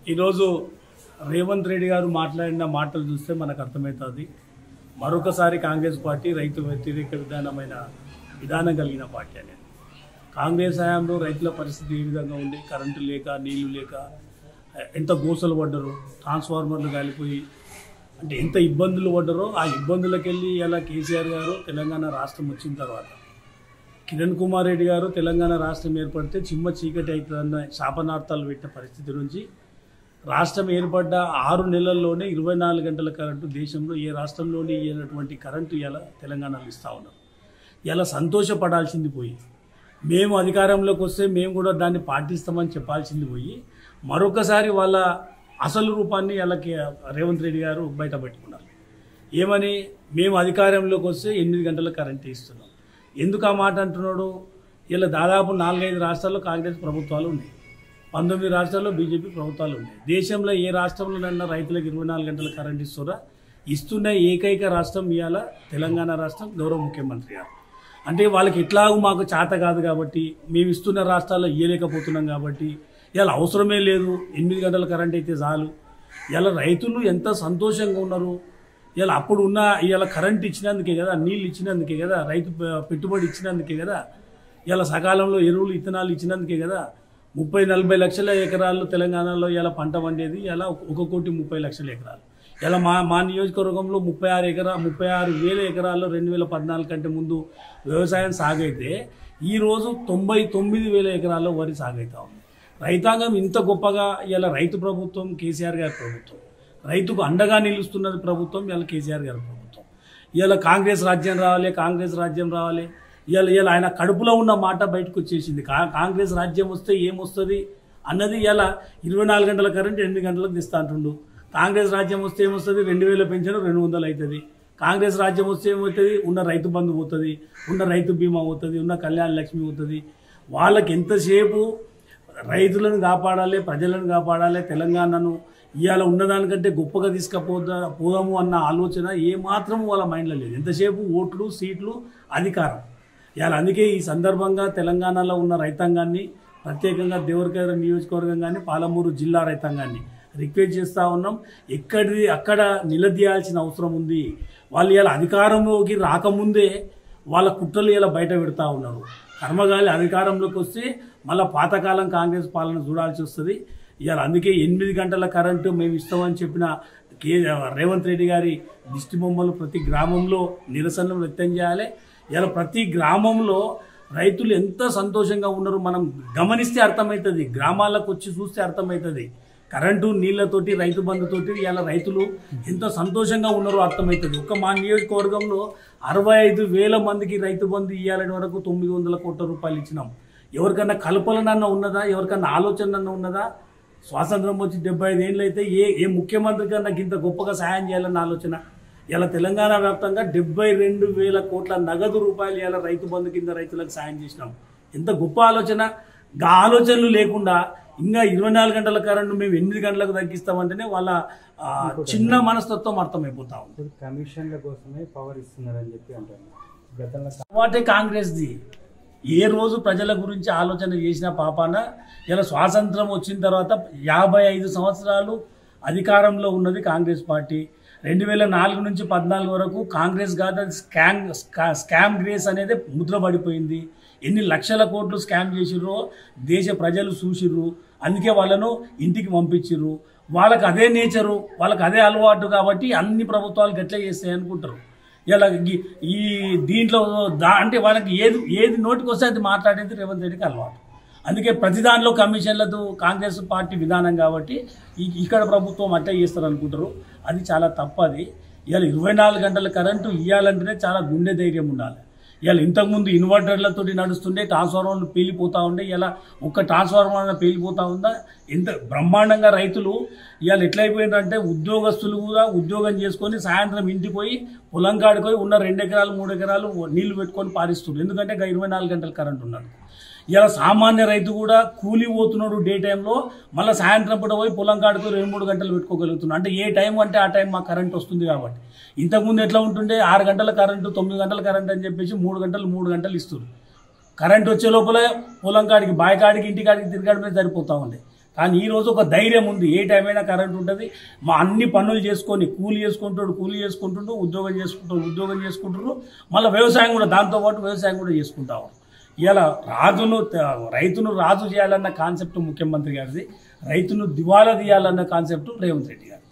ఈరోజు రేవంత్ రెడ్డి గారు మాట్లాడిన మాటలు చూస్తే మనకు అర్థమవుతుంది మరొకసారి కాంగ్రెస్ పార్టీ రైతు వ్యతిరేక విధానమైన విధానం కలిగిన పార్టీ అనేది కాంగ్రెస్ హయాంలో రైతుల పరిస్థితి ఏ విధంగా ఉంది కరెంటు లేక నీళ్లు లేక ఎంత గోసలు పడ్డరు ట్రాన్స్ఫార్మర్లు కాలిపోయి అంటే ఎంత ఇబ్బందులు పడ్డారో ఆ ఇబ్బందులకు వెళ్ళి ఇలా కేసీఆర్ గారు తెలంగాణ రాష్ట్రం వచ్చిన తర్వాత కిరణ్ కుమార్ రెడ్డి గారు తెలంగాణ రాష్ట్రం ఏర్పడితే చిమ్మ చీకటి అవుతుందన్న శాపనార్థాలు పెట్టిన పరిస్థితి నుంచి రాష్ట్రం ఏర్పడ్డ ఆరు నెలల్లోనే ఇరవై నాలుగు గంటల కరెంటు దేశంలో ఏ రాష్ట్రంలోని ఇయ్యనటువంటి కరెంటు ఇలా తెలంగాణలో ఇస్తూ ఉన్నారు ఇలా సంతోషపడాల్సింది పోయి మేము అధికారంలోకి వస్తే మేము కూడా దాన్ని పాటిస్తామని చెప్పాల్సింది పోయి మరొకసారి వాళ్ళ అసలు రూపాన్ని వాళ్ళకి రేవంత్ రెడ్డి గారు బయటపెట్టుకున్నారు ఏమని మేము అధికారంలోకి వస్తే ఎనిమిది గంటల కరెంట్ ఇస్తున్నాం ఎందుకు ఆ మాట అంటున్నాడు ఇలా దాదాపు నాలుగైదు రాష్ట్రాల్లో కాంగ్రెస్ ప్రభుత్వాలు ఉన్నాయి పంతొమ్మిది రాష్ట్రాల్లో బీజేపీ ప్రభుత్వాలు ఉన్నాయి దేశంలో ఏ రాష్ట్రంలోనైనా రైతులకు ఇరవై నాలుగు గంటల కరెంట్ ఇస్తారా ఇస్తున్న ఏకైక రాష్ట్రం ఇవాళ తెలంగాణ రాష్ట్రం గౌరవ ముఖ్యమంత్రి గారు అంటే వాళ్ళకి ఎట్లాగూ మాకు చేత కాదు కాబట్టి మేము ఇస్తున్న రాష్ట్రాల్లో ఇయ్యలేకపోతున్నాం కాబట్టి ఇలా అవసరమే లేదు ఎనిమిది గంటల కరెంట్ అయితే చాలు ఇలా రైతులు ఎంత సంతోషంగా ఉన్నారు ఇలా అప్పుడు ఉన్న ఇలా కరెంట్ ఇచ్చినందుకే కదా నీళ్ళు ఇచ్చినందుకే కదా రైతు ప- పెట్టుబడి ఇచ్చినందుకే కదా ఇలా సకాలంలో ఎరువులు ఇత్తనాలు ఇచ్చినందుకే కదా ముప్పై నలభై లక్షల ఎకరాలు తెలంగాణలో ఇలా పంట పండేది ఇలా ఒక కోటి ముప్పై లక్షల ఎకరాలు ఇలా మా మా నియోజకవర్గంలో ముప్పై ఆరు ఎకరా ముప్పై ఆరు వేల ఎకరాల్లో రెండు వేల పద్నాలుగు కంటే ముందు వ్యవసాయం సాగైతే ఈరోజు తొంభై తొమ్మిది వేల ఎకరాల్లో వరి సాగైతా ఉంది రైతాంగం ఇంత గొప్పగా ఇలా రైతు ప్రభుత్వం కేసీఆర్ గారి ప్రభుత్వం రైతుకు అండగా నిలుస్తున్నది ప్రభుత్వం ఇలా కేసీఆర్ గారి ప్రభుత్వం ఇలా కాంగ్రెస్ రాజ్యం రావాలి కాంగ్రెస్ రాజ్యం రావాలి ఇలా ఇలా ఆయన కడుపులో ఉన్న మాట బయటకు వచ్చేసింది కా- కాంగ్రెస్ రాజ్యం వస్తే ఏమొస్తుంది అన్నది ఇలా ఇరవై నాలుగు గంటల కరెంట్ ఎనిమిది గంటలకు తీస్తా అంటుండు కాంగ్రెస్ రాజ్యం వస్తే ఏమొస్తుంది రెండు వేల పెన్షన్ రెండు వందలు అవుతుంది కాంగ్రెస్ రాజ్యం వస్తే ఏమవుతుంది ఉన్న రైతు బంధు పోతుంది ఉన్న రైతు బీమా పోతుంది ఉన్న కళ్యాణ లక్ష్మి పోతుంది వాళ్ళకి ఎంతసేపు రైతులను కాపాడాలి ప్రజలను కాపాడాలి తెలంగాణను ఇవాళ ఉన్నదానికంటే గొప్పగా తీసుకుపోదా పోదాము అన్న ఆలోచన ఏమాత్రం వాళ్ళ మైండ్లో లేదు ఎంతసేపు ఓట్లు సీట్లు అధికారం ఇవాళ అందుకే ఈ సందర్భంగా తెలంగాణలో ఉన్న రైతాంగాన్ని ప్రత్యేకంగా దేవరకర నియోజకవర్గం కానీ పాలమూరు జిల్లా రైతాంగాన్ని రిక్వెస్ట్ చేస్తూ ఉన్నాం ఎక్కడిది అక్కడ నిలదీయాల్సిన అవసరం ఉంది వాళ్ళు ఇలా అధికారంలోకి రాకముందే వాళ్ళ కుట్రలు ఇలా బయట పెడతా ఉన్నారు కర్మగాలి అధికారంలోకి వస్తే మళ్ళీ పాతకాలం కాంగ్రెస్ పాలన చూడాల్సి వస్తుంది ఇవాళ అందుకే ఎనిమిది గంటల కరెంటు మేము ఇస్తామని చెప్పిన కే రేవంత్ రెడ్డి గారి దిష్టి బొమ్మలు ప్రతి గ్రామంలో నిరసనలు వ్యక్తం చేయాలి ఇలా ప్రతి గ్రామంలో రైతులు ఎంత సంతోషంగా ఉన్నారో మనం గమనిస్తే అర్థమవుతుంది గ్రామాలకు వచ్చి చూస్తే అర్థమవుతుంది కరెంటు నీళ్లతోటి రైతు బంధుతోటి ఇలా రైతులు ఎంత సంతోషంగా ఉన్నారో అర్థమవుతుంది ఒక మా నియోజకవర్గంలో అరవై ఐదు వేల మందికి రైతు బంధు ఇవ్వాలని వరకు తొమ్మిది వందల కోట్ల రూపాయలు ఇచ్చినాం ఎవరికన్నా కల్పనన్నా ఉన్నదా ఎవరికన్నా ఆలోచన ఉన్నదా స్వాతంత్రం వచ్చి డెబ్బై ఐదు ఏళ్ళు అయితే ఏ ఏ ముఖ్యమంత్రి కన్నా ఇంత గొప్పగా సాయం చేయాలన్న ఆలోచన ఇలా తెలంగాణ వ్యాప్తంగా డెబ్బై రెండు వేల కోట్ల నగదు రూపాయలు ఇలా రైతు బంధు కింద రైతులకు సాయం చేసినాం ఎంత గొప్ప ఆలోచన గా ఆలోచనలు లేకుండా ఇంకా ఇరవై నాలుగు గంటల కరెంటు మేము ఎనిమిది గంటలకు తగ్గిస్తామంటేనే వాళ్ళ ఆ, చిన్న మనస్తత్వం అర్థమైపోతా ఉంది ఇప్పుడు కమిషన్ల కోసమే పవర్ ఇస్తున్నారని చెప్పి అంటారు గతంలో వాటే కాంగ్రెస్ది ఏ రోజు ప్రజల గురించి ఆలోచన చేసిన పాపాన ఇలా స్వాతంత్రం వచ్చిన తర్వాత యాభై ఐదు సంవత్సరాలు అధికారంలో ఉన్నది కాంగ్రెస్ పార్టీ రెండు వేల నాలుగు నుంచి పద్నాలుగు వరకు కాంగ్రెస్ కాదు అది స్కామ్ స్కా- స్కామ్ గ్రేస్ అనేది ముద్ర పడిపోయింది ఎన్ని లక్షల కోట్లు స్కామ్ చేసిర్రో దేశ ప్రజలు చూసిర్రు అందుకే వాళ్ళను ఇంటికి పంపించిర్రు వాళ్ళకి అదే నేచరు వాళ్ళకి అదే అలవాటు కాబట్టి అన్ని ప్రభుత్వాలు గట్లే చేస్తాయి అనుకుంటారు ఇలా ఈ- ఈ దీంట్లో దా అంటే వాళ్ళకి ఏది ఏది నోటికి వస్తే అది మాట్లాడేది రేవంత్ రెడ్డికి అలవాటు అందుకే ప్రతి దానిలో కమిషన్లతో కాంగ్రెస్ పార్టీ విధానం కాబట్టి ఈ- ఇక్కడ ప్రభుత్వం అట్టే చేస్తారు అనుకుంటారు అది చాలా తప్పది ఇవాళ ఇరవై నాలుగు గంటల కరెంటు ఇవ్వాలంటేనే చాలా గుండె ధైర్యం ఉండాలి ఇవాళ ఇంతకుముందు ఇన్వర్టర్లతో నడుస్తుండే ట్రాన్స్ఫార్మర్లు పేలిపోతూ ఉండే ఇలా ఒక్క ట్రాన్స్ఫార్మర్ పేలిపోతూ ఉందా ఎంత బ్రహ్మాండంగా రైతులు ఇవాళ ఎట్లయిపోయిందంటే ఉద్యోగస్తులు కూడా ఉద్యోగం చేసుకొని సాయంత్రం ఇంటికి పోయి పొలం కాడికి పోయి ఉన్న రెండు ఎకరాలు మూడు ఎకరాలు నీళ్లు పెట్టుకొని పారిస్తున్నారు ఎందుకంటే ఇంకా ఇరవై నాలుగు గంటల కరెంట్ ఉన్నాడు ఇలా సామాన్య రైతు కూడా కూలి పోతున్నాడు డే టైంలో మళ్ళీ సాయంత్రం పూట పోయి పొలం కాడుకు రెండు మూడు గంటలు పెట్టుకోగలుగుతున్నాడు అంటే ఏ టైం అంటే ఆ టైం మాకు కరెంట్ వస్తుంది కాబట్టి ఇంతకుముందు ఎట్లా ఉంటుండే ఆరు గంటల కరెంటు తొమ్మిది గంటల కరెంట్ అని చెప్పేసి మూడు గంటలు మూడు గంటలు ఇస్తారు కరెంట్ వచ్చే లోపల పొలం కాడికి బావి కాడికి ఇంటి కాడికి తిరగడమే సరిపోతా ఉంది కానీ ఈ రోజు ఒక ధైర్యం ఉంది ఏ టైం అయినా కరెంట్ ఉంటుంది మా అన్ని పనులు చేసుకొని కూలి చేసుకుంటాడు కూలి చేసుకుంటుండు ఉద్యోగం చేసుకుంటాడు ఉద్యోగం చేసుకుంటారు మళ్ళీ వ్యవసాయం కూడా దాంతోపాటు వ్యవసాయం కూడా చేసుకుంటా ఉన్నారు ఇలా రాజును త- రైతును రాజు చేయాలన్న కాన్సెప్ట్ ముఖ్యమంత్రి గారిది రైతును దివాలా తీయాలన్న కాన్సెప్ట్ రేవంత్ రెడ్డి గారు